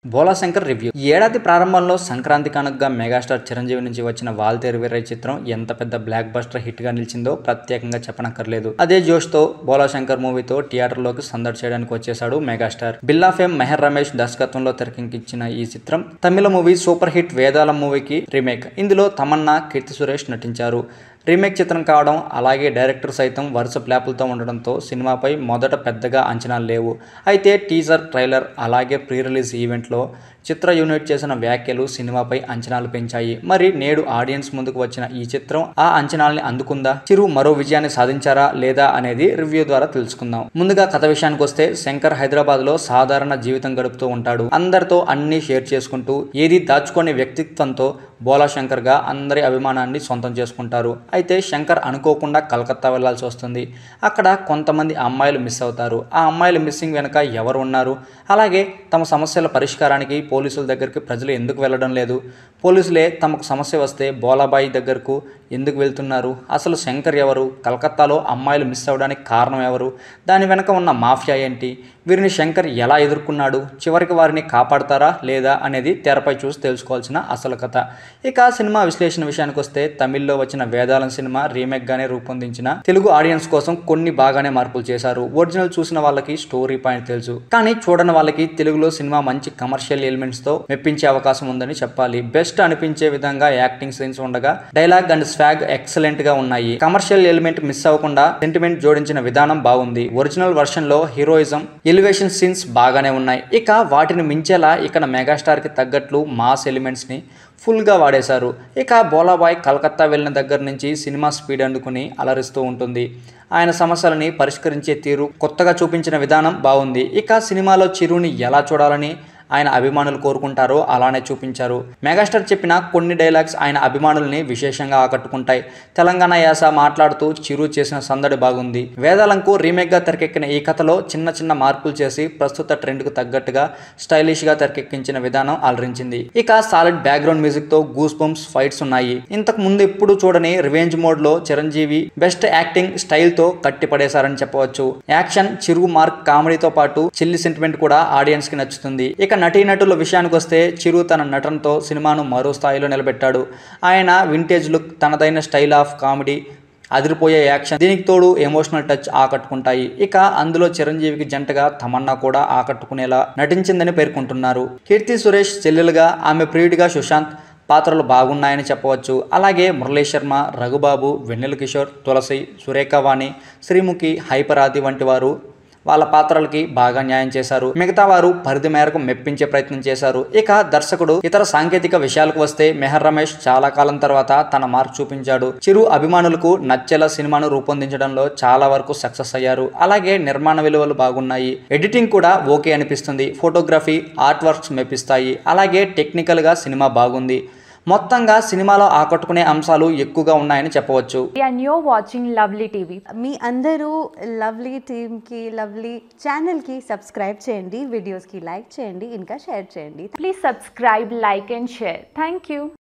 Bhola Shankar review ఈ ఏడాది ప్రారంభంలో సంక్రాంతి కానుకగా మెగాస్టార్ చిరంజీవి నుంచి వచ్చిన వాల్తేరు వీరయ్య చిత్రం ఎంత పెద్ద బ్లాక్ బస్టర్ హిట్ గా నిలిచిందో ప్రత్యేకంగా చెప్పనక్కర్లేదు అదే జోష్ తో బోలాశంకర్ మూవీతో థియేటర్ లోకి సందడి చేయడానికి వచ్చేశాడు మెగాస్టార్ బిల్లా ఫేమ్ మెహర్ రమేష్ దర్శకత్వంలో తెరకెక్కించిన ఈ చిత్రం తమిళ మూవీ సూపర్ హిట్ వేదాల మూవీకి రీమేక్ ఇందులో తమన్నా కీర్తి సురేష్ నటించారు రీమేక్ చిత్రం కావడం అలాగే డైరెక్టర్ సైతం వరుస ప్లాపులతో ఉండడంతో సినిమాపై మొదట పెద్దగా అంచనాలు లేవు అయితే టీజర్ ట్రైలర్ అలాగే ప్రీ రిలీజ్ ఈవెంట్లో చిత్ర యూనిట్ చేసిన వ్యాఖ్యలు సినిమాపై అంచనాలు పెంచాయి మరి నేడు ఆడియన్స్ ముందుకు వచ్చిన ఈ చిత్రం ఆ అంచనాల్ని అందుకుందా చిరు మరో విజయాన్ని సాధించారా లేదా అనేది రివ్యూ ద్వారా తెలుసుకుందాం ముందుగా కథ విషయానికి వస్తే శంకర్ హైదరాబాద్ లో సాధారణ జీవితం గడుపుతూ ఉంటాడు అందరితో అన్ని షేర్ చేసుకుంటూ ఏది దాచుకోని వ్యక్తిత్వంతో బోలా శంకర్ గా అందరి అభిమానాన్ని సొంతం చేసుకుంటారు అయితే శంకర్ అనుకోకుండా కలకత్తా వెళ్లాల్సి వస్తుంది అక్కడ కొంతమంది అమ్మాయిలు మిస్ అవుతారు ఆ అమ్మాయిల మిస్సింగ్ వెనుక ఎవరు ఉన్నారు అలాగే తమ సమస్యల పరిష్కారానికి పోలీసుల దగ్గరికి ప్రజలు ఎందుకు వెళ్ళడం లేదు పోలీసులే తమకు సమస్య వస్తే బోలాబాయి దగ్గరకు ఎందుకు వెళ్తున్నారు అసలు శంకర్ ఎవరు కలకత్తాలో అమ్మాయిలు మిస్ అవ్వడానికి కారణం ఎవరు దాని వెనుక ఉన్న మాఫియా ఏంటి వీరిని శంకర్ ఎలా ఎదుర్కొన్నాడు చివరికి వారిని కాపాడతారా లేదా అనేది తెరపై చూసి తెలుసుకోవాల్సిన అసలు కథ ఇక సినిమా విశ్లేషణ విషయానికి వస్తే తమిళ్లో వచ్చిన వేదాలం సినిమా రీమేక్ గానే రూపొందించిన తెలుగు ఆడియన్స్ కోసం కొన్ని బాగానే మార్పులు చేశారు ఒరిజినల్ చూసిన వాళ్ళకి స్టోరీ పాయింట్ తెలుసు కానీ చూడని వాళ్ళకి తెలుగులో సినిమా మంచి కమర్షియల్ ఎలిమెంట్స్ తో మెప్పించే అవకాశం ఉందని చెప్పాలి బెస్ట్ అనిపించే విధంగా యాక్టింగ్ సీన్స్ ఉండగా డైలాగ్ అండ్ స్వాగ్ ఎక్సలెంట్ గా ఉన్నాయి కమర్షియల్ ఎలిమెంట్ మిస్ అవ్వకుండా సెంటిమెంట్ జోడించిన విధానం బాగుంది ఒరిజినల్ వర్షన్ లో హీరోయిజం ఎలివేషన్ సీన్స్ బాగానే ఉన్నాయి ఇక వాటిని మించేలా ఇక్కడ మెగాస్టార్ కి తగ్గట్లు మాస్ ఎలిమెంట్స్ ని ఫుల్గా వాడేశారు ఇక బోలాబాయ్ కలకత్తా వెళ్ళిన దగ్గర నుంచి సినిమా స్పీడ్ అందుకుని అలరిస్తూ ఉంటుంది ఆయన సమస్యలని పరిష్కరించే తీరు కొత్తగా చూపించిన విధానం బాగుంది ఇక సినిమాలో చిరుని ఎలా చూడాలని ఆయన అభిమానులు కోరుకుంటారో అలానే చూపించారు మెగాస్టార్ చెప్పిన కొన్ని డైలాగ్స్ ఆయన అభిమానుల్ని విశేషంగా ఆకట్టుకుంటాయి తెలంగాణ యాస మాట్లాడుతూ చిరు చేసిన సందడి బాగుంది వేదాలంకు రీమేక్గా తెరకెక్కిన ఈ కథలో చిన్న చిన్న మార్పులు చేసి ప్రస్తుత ట్రెండ్కు తగ్గట్టుగా స్టైలిష్గా తెరకెక్కించిన విధానం అలరించింది ఇక సాలిడ్ బ్యాక్గ్రౌండ్ మ్యూజిక్ తో గూస్ బంప్స్ ఫైట్స్ ఉన్నాయి ఇంతకు ముందు ఎప్పుడు చూడని రివెంజ్ మోడ్ లో చిరంజీవి బెస్ట్ యాక్టింగ్ స్టైల్ తో కట్టి పడేశారని చెప్పవచ్చు యాక్షన్ చిరు మార్క్ కామెడీతో పాటు చిల్లి సెంటిమెంట్ కూడా ఆడియన్స్ కి నచ్చుతుంది ఇక నటీనటుల విషయానికి వస్తే చిరు తన నటనతో సినిమాను మరో స్థాయిలో నిలబెట్టాడు ఆయన వింటేజ్ లుక్ తనదైన స్టైల్ ఆఫ్ కామెడీ అదిరిపోయే యాక్షన్ దీనికి తోడు ఎమోషనల్ టచ్ ఆకట్టుకుంటాయి ఇక అందులో చిరంజీవికి జంటగా తమన్నా కూడా ఆకట్టుకునేలా నటించిందని పేర్కొంటున్నారు కీర్తి సురేష్ చెల్లెలుగా ఆమె ప్రియుడిగా సుశాంత్ పాత్రలు బాగున్నాయని చెప్పవచ్చు అలాగే మురళీ శర్మ రఘుబాబు వెన్నెల కిషోర్ తులసి సురేఖవాణి శ్రీముఖి హైపరాది వంటి వారు వాళ్ళ పాత్రలకి బాగా న్యాయం చేశారు మిగతా వారు పరిధి మేరకు మెప్పించే ప్రయత్నం చేశారు ఇక దర్శకుడు ఇతర సాంకేతిక విషయాలకు వస్తే మెహర్ రమేష్ చాలా కాలం తర్వాత తన మార్క్ చూపించాడు చిరు అభిమానులకు నచ్చేలా సినిమాను రూపొందించడంలో చాలా వరకు సక్సెస్ అయ్యారు అలాగే నిర్మాణ విలువలు బాగున్నాయి ఎడిటింగ్ కూడా ఓకే అనిపిస్తుంది ఫోటోగ్రఫీ ఆర్ట్ వర్క్స్ మెప్పిస్తాయి అలాగే టెక్నికల్ గా సినిమా బాగుంది మొత్తంగా సినిమాలో ఆకట్టుకునే అంశాలు ఎక్కువగా ఉన్నాయని చెప్పవచ్చు and you're watching Lovely TV. మీ అందరూ లవ్లీ టీమ్కి లవ్లీ ఛానల్కి సబ్స్క్రైబ్ చేయండి వీడియోస్కి లైక్ చేయండి ఇంకా షేర్ చేయండి Please subscribe, like, and share. Thank you.